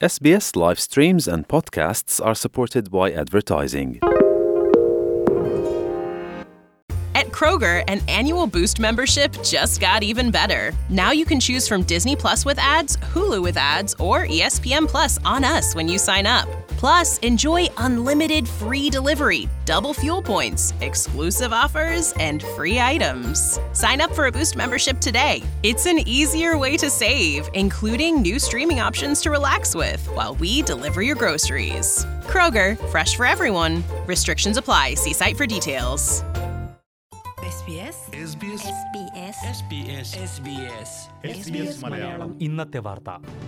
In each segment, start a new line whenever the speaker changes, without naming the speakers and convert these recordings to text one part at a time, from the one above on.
SBS live streams and podcasts are supported by advertising.
At Kroger, an annual Boost membership just got even better. Now you can choose from Disney Plus with ads, Hulu with ads, or E ESPN Plus on us when you sign up. Plus, enjoy unlimited free delivery, double fuel points, exclusive offers, and free items. Sign up for a Boost membership today. It's an easier way to save, including new streaming options to relax with while we deliver your groceries. Kroger, fresh for everyone. Restrictions apply. See site for details.
SBS
SBS
SBS
SBS
SBS
SBS
Malayalam
ഇന്നത്തെ വാർത്ത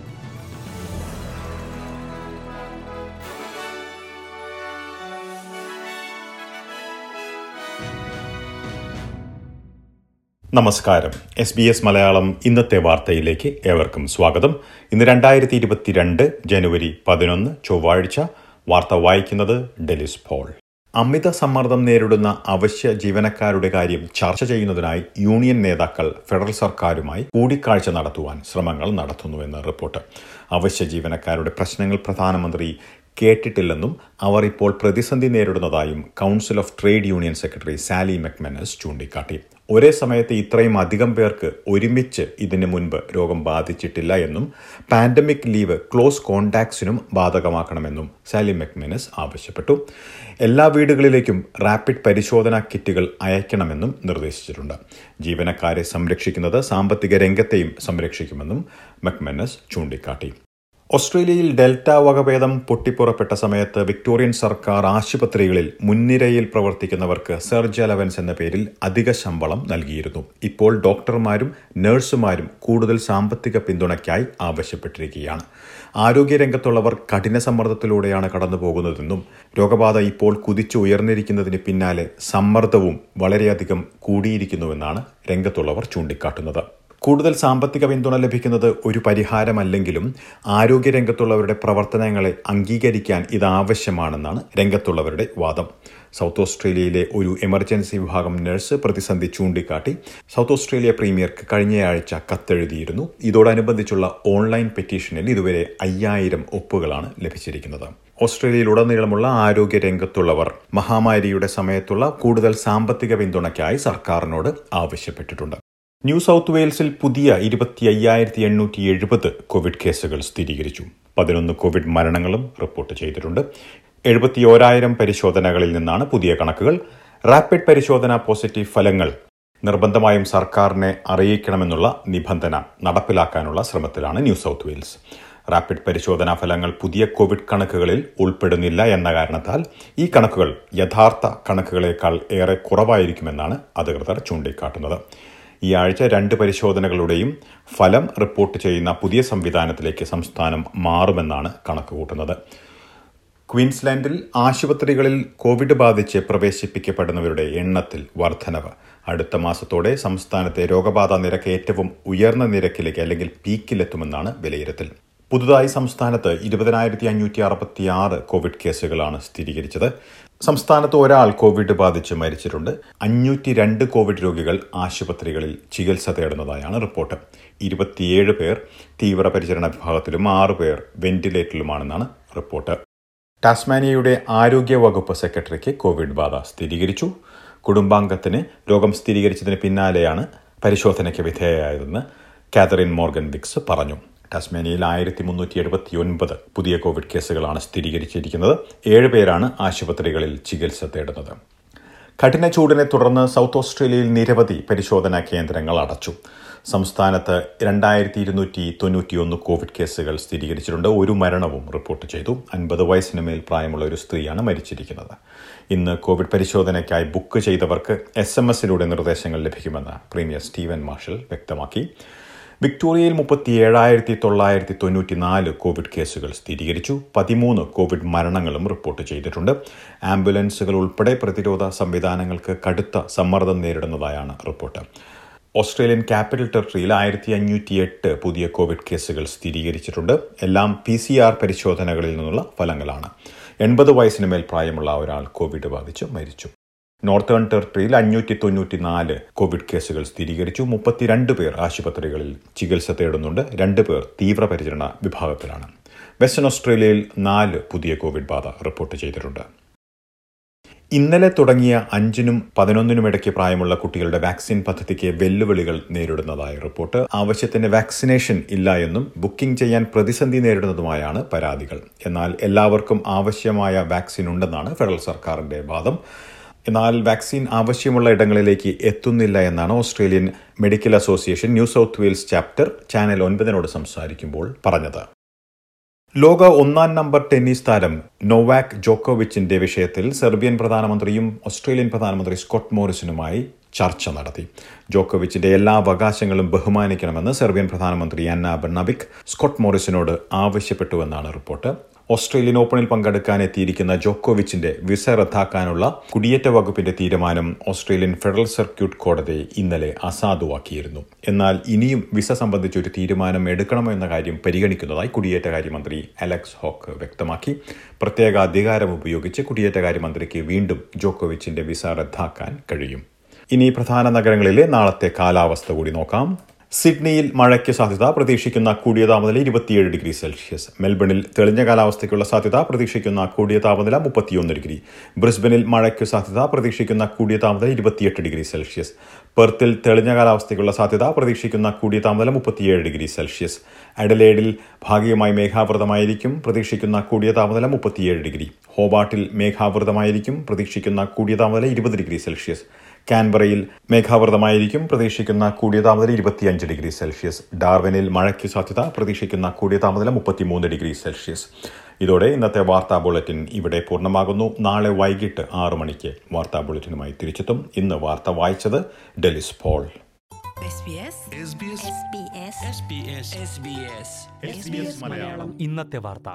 നമസ്കാരം S B S Malayalam ഇന്നത്തെ വാർത്തയിലേക്ക് ഏവർക്കും സ്വാഗതം ഇന്ന് രണ്ടായിരത്തി ഇരുപത്തിരണ്ട് ജനുവരി പതിനൊന്ന് ചൊവ്വാഴ്ച വാർത്ത വായിക്കുന്നത് ഡെലിസ് പോൾ അമിത സമ്മർദ്ദം നേരിടുന്ന അവശ്യ ജീവനക്കാരുടെ കാര്യം ചർച്ച ചെയ്യുന്നതിനായി യൂണിയൻ നേതാക്കൾ ഫെഡറൽ സർക്കാരുമായി കൂടിക്കാഴ്ച നടത്തുവാൻ ശ്രമങ്ങൾ നടത്തുന്നുവെന്ന് റിപ്പോർട്ട് അവശ്യ ജീവനക്കാരുടെ പ്രശ്നങ്ങൾ പ്രധാനമന്ത്രി കേട്ടിട്ടില്ലെന്നും അവർ ഇപ്പോൾ പ്രതിസന്ധി നേരിടുന്നതായും council of trade union secretary Sally McManus ചൂണ്ടിക്കാട്ടി ഒരേ സമയത്ത് ഇത്രയും അധികം പേർക്ക് ഒരുമിച്ച് ഇതിന് മുൻപ് രോഗം ബാധിച്ചിട്ടില്ല എന്നും പാൻഡമിക് ലീവ് ക്ലോസ് കോണ്ടാക്ട്സിനും ബാധകമാക്കണമെന്നും സാലി മെക്മെനസ് ആവശ്യപ്പെട്ടു എല്ലാ വീടുകളിലേക്കും റാപ്പിഡ് പരിശോധനാ കിറ്റുകൾ അയക്കണമെന്നും നിർദ്ദേശിച്ചിട്ടുണ്ട് ജീവനക്കാരെ സംരക്ഷിക്കുന്നത് സാമ്പത്തിക രംഗത്തെയും സംരക്ഷിക്കുമെന്നും മെക്മെനസ് ചൂണ്ടിക്കാട്ടി ഓസ്ട്രേലിയയിൽ ഡെൽറ്റ വകഭേദം പൊട്ടിപ്പുറപ്പെട്ട സമയത്ത് വിക്ടോറിയൻ സർക്കാർ ആശുപത്രികളിൽ മുൻനിരയിൽ പ്രവർത്തിക്കുന്നവർക്ക് സർജ് അലവൻസ് എന്ന പേരിൽ അധിക ശമ്പളം നൽകിയിരുന്നു ഇപ്പോൾ ഡോക്ടർമാരും നഴ്സുമാരും കൂടുതൽ സാമ്പത്തിക പിന്തുണയ്ക്കായി ആവശ്യപ്പെട്ടിരിക്കുകയാണ് ആരോഗ്യരംഗത്തുള്ളവർ കഠിന സമ്മർദ്ദത്തിലൂടെയാണ് കടന്നുപോകുന്നതെന്നും രോഗബാധ ഇപ്പോൾ കുതിച്ചു ഉയർന്നിരിക്കുന്നതിന് പിന്നാലെ സമ്മർദ്ദവും വളരെയധികം കൂടിയിരിക്കുന്നുവെന്നാണ് രംഗത്തുള്ളവർ ചൂണ്ടിക്കാട്ടുന്നത് കൂടുതൽ സാമ്പത്തിക പിന്തുണ ലഭിക്കുന്നത് ഒരു പരിഹാരമല്ലെങ്കിലും ആരോഗ്യരംഗത്തുള്ളവരുടെ പ്രവർത്തനങ്ങളെ അംഗീകരിക്കാൻ ഇത് ആവശ്യമാണെന്നാണ് രംഗത്തുള്ളവരുടെ വാദം സൗത്ത് ഓസ്ട്രേലിയയിലെ ഒരു എമർജൻസി വിഭാഗം നഴ്സ് പ്രതിസന്ധി ചൂണ്ടിക്കാട്ടി സൗത്ത് ഓസ്ട്രേലിയ പ്രീമിയർക്ക് കഴിഞ്ഞയാഴ്ച കത്തെഴുതിയിരുന്നു ഇതോടനുബന്ധിച്ചുള്ള ഓൺലൈൻ പെറ്റീഷനിൽ ഇതുവരെ അയ്യായിരം ഒപ്പുകളാണ് ലഭിച്ചിരിക്കുന്നത് ഓസ്ട്രേലിയയിലുടനീളമുള്ള ആരോഗ്യ രംഗത്തുള്ളവർ മഹാമാരിയുടെ സമയത്തുള്ള കൂടുതൽ സാമ്പത്തിക പിന്തുണയ്ക്കായി സർക്കാരിനോട് ആവശ്യപ്പെട്ടിട്ടുണ്ട് ന്യൂ സൗത്ത് വെയിൽസിൽ പുതിയ ഇരുപത്തി അയ്യായിരത്തി എണ്ണൂറ്റി എഴുപത് കോവിഡ് കേസുകൾ സ്ഥിരീകരിച്ചു പതിനൊന്ന് കോവിഡ് മരണങ്ങളും റിപ്പോർട്ട് ചെയ്തിട്ടുണ്ട് എഴുപത്തി ഓരായിരം പരിശോധനകളിൽ നിന്നാണ് പുതിയ കണക്കുകൾ റാപ്പിഡ് പരിശോധന പോസിറ്റീവ് ഫലങ്ങൾ നിർബന്ധമായും സർക്കാരിനെ അറിയിക്കണമെന്നുള്ള നിബന്ധന നടപ്പിലാക്കാനുള്ള ശ്രമത്തിലാണ് ന്യൂ സൗത്ത് വെയിൽസ് റാപ്പിഡ് പരിശോധനാ ഫലങ്ങൾ പുതിയ കോവിഡ് കണക്കുകളിൽ ഉൾപ്പെടുന്നില്ല എന്ന കാരണത്താൽ ഈ കണക്കുകൾ യഥാർത്ഥ കണക്കുകളേക്കാൾ ഏറെ കുറവായിരിക്കുമെന്നാണ് അധികൃതർ ചൂണ്ടിക്കാട്ടുന്നത് ഈ ആഴ്ച രണ്ട് പരിശോധനകളുടെയും ഫലം റിപ്പോർട്ട് ചെയ്യുന്ന പുതിയ സംവിധാനത്തിലേക്ക് സംസ്ഥാനം മാറുമെന്നാണ് കണക്കുകൂട്ടുന്നത് ക്വീൻസ്ലാൻഡിൽ ആശുപത്രികളിൽ കോവിഡ് ബാധിച്ച് പ്രവേശിപ്പിക്കപ്പെടുന്നവരുടെ എണ്ണത്തിൽ വർധനവ് അടുത്ത മാസത്തോടെ സംസ്ഥാനത്തെ രോഗബാധ നിരക്ക് ഏറ്റവും ഉയർന്ന നിരക്കിലേക്ക് അല്ലെങ്കിൽ പീക്കിലെത്തുമെന്നാണ് വിലയിരുത്തൽ പുതുതായി സംസ്ഥാനത്ത് ഇരുപതിനായിരത്തി അഞ്ഞൂറ്റി അറുപത്തി ആറ് കോവിഡ് കേസുകളാണ് സ്ഥിരീകരിച്ചത് സംസ്ഥാനത്ത് ഒരാൾ കോവിഡ് ബാധിച്ച് മരിച്ചിട്ടുണ്ട് അഞ്ഞൂറ്റി രണ്ട് കോവിഡ് രോഗികൾ ആശുപത്രികളിൽ ചികിത്സ തേടുന്നതായാണ് റിപ്പോർട്ട് ഇരുപത്തിയേഴ് പേർ തീവ്രപരിചരണ വിഭാഗത്തിലും ആറ് പേർ വെന്റിലേറ്ററിലുമാണെന്നാണ് റിപ്പോർട്ട് ടാസ്മാനിയയുടെ ആരോഗ്യ വകുപ്പ് സെക്രട്ടറിക്ക് കോവിഡ് ബാധ സ്ഥിരീകരിച്ചു കുടുംബാംഗത്തിന് രോഗം സ്ഥിരീകരിച്ചതിന് പിന്നാലെയാണ് പരിശോധനയ്ക്ക് വിധേയമായതെന്ന് കാതറിൻ മോർഗൻ വിക്സ് പറഞ്ഞു ടാസ്മേനിയയിൽ ആയിരത്തി മുന്നൂറ്റി എഴുപത്തി ഒൻപത് പുതിയ കോവിഡ് കേസുകളാണ് സ്ഥിരീകരിച്ചിരിക്കുന്നത് ഏഴ് പേരാണ് ആശുപത്രികളിൽ ചികിത്സ തേടുന്നത് കഠിന ചൂടിനെ തുടർന്ന് സൗത്ത് ഓസ്ട്രേലിയയിൽ നിരവധി പരിശോധനാ കേന്ദ്രങ്ങൾ അടച്ചു സംസ്ഥാനത്ത് രണ്ടായിരത്തി ഇരുന്നൂറ്റി തൊണ്ണൂറ്റിയൊന്ന് കോവിഡ് കേസുകൾ സ്ഥിരീകരിച്ചിട്ടുണ്ട് ഒരു മരണവും റിപ്പോർട്ട് ചെയ്തു അൻപത് വയസ്സിന് മേൽ പ്രായമുള്ള ഒരു സ്ത്രീയാണ് മരിച്ചിരിക്കുന്നത് ഇന്ന് കോവിഡ് പരിശോധനയ്ക്കായി ബുക്ക് ചെയ്തവർക്ക് എസ് എം എസിലൂടെ നിർദ്ദേശങ്ങൾ ലഭിക്കുമെന്ന് പ്രീമിയർ സ്റ്റീവൻ മാർഷൽ വ്യക്തമാക്കി വിക്ടോറിയയിൽ മുപ്പത്തി ഏഴായിരത്തി തൊള്ളായിരത്തി തൊണ്ണൂറ്റി നാല് കോവിഡ് കേസുകൾ സ്ഥിരീകരിച്ചു പതിമൂന്ന് കോവിഡ് മരണങ്ങളും റിപ്പോർട്ട് ചെയ്തിട്ടുണ്ട് ആംബുലൻസുകൾ ഉൾപ്പെടെ പ്രതിരോധ സംവിധാനങ്ങൾക്ക് കടുത്ത സമ്മർദ്ദം നേരിടുന്നതായാണ് റിപ്പോർട്ട് ഓസ്ട്രേലിയൻ ക്യാപിറ്റൽ ടെറിട്ടറിയിൽ ആയിരത്തി അഞ്ഞൂറ്റി എട്ട് പുതിയ കോവിഡ് കേസുകൾ സ്ഥിരീകരിച്ചിട്ടുണ്ട് എല്ലാം പി സി ആർ പരിശോധനകളിൽ നിന്നുള്ള ഫലങ്ങളാണ് എൺപത് വയസ്സിന് മേൽ പ്രായമുള്ള ഒരാൾ കോവിഡ് ബാധിച്ച് മരിച്ചു നോർത്തേൺ ടെറിട്ടറിയിൽ അഞ്ഞൂറ്റി തൊണ്ണൂറ്റി നാല് കോവിഡ് കേസുകൾ സ്ഥിരീകരിച്ചു മുപ്പത്തിരണ്ട് പേർ ആശുപത്രികളിൽ ചികിത്സ തേടുന്നുണ്ട് രണ്ട് പേർ തീവ്രപരിചരണ വിഭാഗത്തിലാണ് വെസ്റ്റേൺ ഓസ്ട്രേലിയയിൽ നാല് പുതിയ കോവിഡ് ബാധ റിപ്പോർട്ട് ചെയ്തിട്ടുണ്ട് ഇന്നലെ തുടങ്ങിയ അഞ്ചിനും പതിനൊന്നിനും ഇടയ്ക്ക് പ്രായമുള്ള കുട്ടികളുടെ വാക്സിൻ പദ്ധതിക്ക് വെല്ലുവിളികൾ നേരിടുന്നതായി റിപ്പോർട്ട് ആവശ്യത്തിന് വാക്സിനേഷൻ ഇല്ല എന്നും ബുക്കിംഗ് ചെയ്യാൻ പ്രതിസന്ധി നേരിടുന്നതുമായാണ് പരാതികൾ എന്നാൽ എല്ലാവർക്കും ആവശ്യമായ വാക്സിൻ ഉണ്ടെന്നാണ് ഫെഡറൽ സർക്കാരിന്റെ വാദം എന്നാൽ വാക്സിൻ ആവശ്യമുള്ള ഇടങ്ങളിലേക്ക് എത്തുന്നില്ല എന്നാണ് Australian medical association New South Wales chapter channel ഒൻപതിനോട് സംസാരിക്കുമ്പോൾ പറഞ്ഞത് ലോക ഒന്നാം നമ്പർ ടെന്നീസ് താരം നോവാക് ജോക്കോവിച്ചിന്റെ വിഷയത്തിൽ സെർബിയൻ പ്രധാനമന്ത്രിയും ഓസ്ട്രേലിയൻ പ്രധാനമന്ത്രി സ്കോട്ട് മോറിസനുമായി ചർച്ച നടത്തി ജോക്കോവിച്ചിന്റെ എല്ലാ അവകാശങ്ങളും ബഹുമാനിക്കണമെന്ന് സെർബിയൻ പ്രധാനമന്ത്രി അന്ന ബെർണബിക് സ്കോട്ട് മോറിസിനോട് ആവശ്യപ്പെട്ടുവെന്നാണ് റിപ്പോർട്ട് ഓസ്ട്രേലിയൻ ഓപ്പണിൽ പങ്കെടുക്കാൻ എത്തിയിരിക്കുന്ന ജോക്കോവിച്ചിന്റെ വിസ റദ്ദാക്കാനുള്ള കുടിയേറ്റ വകുപ്പിന്റെ തീരുമാനം ഓസ്ട്രേലിയൻ ഫെഡറൽ സർക്യൂട്ട് കോടതി ഇന്നലെ അസാധുവാക്കിയിരുന്നു എന്നാൽ ഇനിയും വിസ സംബന്ധിച്ച് ഒരു തീരുമാനം എടുക്കണമോ എന്ന കാര്യം പരിഗണിക്കുന്നതായി കുടിയേറ്റകാര്യമന്ത്രി അലക്സ് ഹോക്ക് വ്യക്തമാക്കി പ്രത്യേക അധികാരം ഉപയോഗിച്ച് കുടിയേറ്റകാര്യമന്ത്രിക്ക് വീണ്ടും ജോക്കോവിച്ചിന്റെ വിസ റദ്ദാക്കാൻ കഴിയും ഇനി പ്രധാന നഗരങ്ങളിലെ നാളത്തെ കാലാവസ്ഥ കൂടി നോക്കാം സിഡ്നിയിൽ മഴയ്ക്ക് സാധ്യത പ്രതീക്ഷിക്കുന്ന കൂടിയ താപനില ഇരുപത്തിയേഴ് ഡിഗ്രി സെൽഷ്യസ് മെൽബണിൽ തെളിഞ്ഞ കാലാവസ്ഥയ്ക്കുള്ള സാധ്യത പ്രതീക്ഷിക്കുന്ന കൂടിയ താപനില മുപ്പത്തിയൊന്ന് ഡിഗ്രി ബ്രിസ്ബനിൽ മഴയ്ക്ക് സാധ്യത പ്രതീക്ഷിക്കുന്ന കൂടിയ താപനില ഇരുപത്തിയെട്ട് ഡിഗ്രി സെൽഷ്യസ് പെർത്തിൽ തെളിഞ്ഞ കാലാവസ്ഥയ്ക്കുള്ള സാധ്യത പ്രതീക്ഷിക്കുന്ന കൂടിയ താപനില മുപ്പത്തിയേഴ് ഡിഗ്രി സെൽഷ്യസ് അഡലേഡിൽ ഭാഗികമായി മേഘാവൃതമായിരിക്കും പ്രതീക്ഷിക്കുന്ന കൂടിയ താപനില മുപ്പത്തിയേഴ് ഡിഗ്രി ഹോബാട്ടിൽ മേഘാവൃതമായിരിക്കും പ്രതീക്ഷിക്കുന്ന കൂടിയ താപനില ഇരുപത് ഡിഗ്രി സെൽഷ്യസ് കാൻബറയിൽ മേഘാവൃതമായിരിക്കും പ്രതീക്ഷിക്കുന്ന കൂടിയ താപനില ഇരുപത്തിയഞ്ച് ഡിഗ്രി സെൽഷ്യസ് ഡാർവിനിൽ മഴയ്ക്ക് സാധ്യത പ്രതീക്ഷിക്കുന്ന കൂടിയ താപനില മുപ്പത്തിമൂന്ന് ഡിഗ്രി സെൽഷ്യസ് ഇതോടെ ഇന്നത്തെ വാർത്താ ബുള്ളറ്റിൻ ഇവിടെ പൂർണ്ണമാകുന്നു നാളെ വൈകിട്ട് ആറു മണിക്ക് വാർത്താ ബുള്ളറ്റിനുമായി തിരിച്ചെത്തും ഇന്ന് വാർത്ത വായിച്ചത് ഡെലിസ് പോൾ
SBS
ഇന്നത്തെ വാർത്ത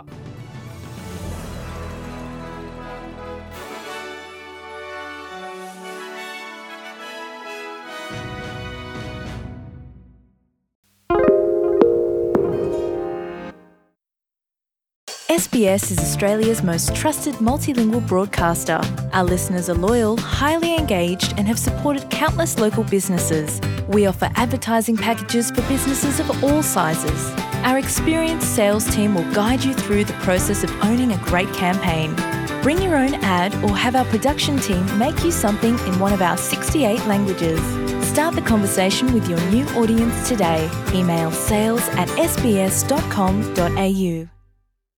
SBS is Australia's most trusted multilingual broadcaster. Our listeners are loyal, highly engaged, and have supported countless local businesses. We offer advertising packages for businesses of all sizes. Our experienced sales team will guide you through the process of owning a great campaign. Bring your own ad or have our production team make you something in one of our 68 languages. Start the conversation with your new audience today. Email sales at sbs.com.au.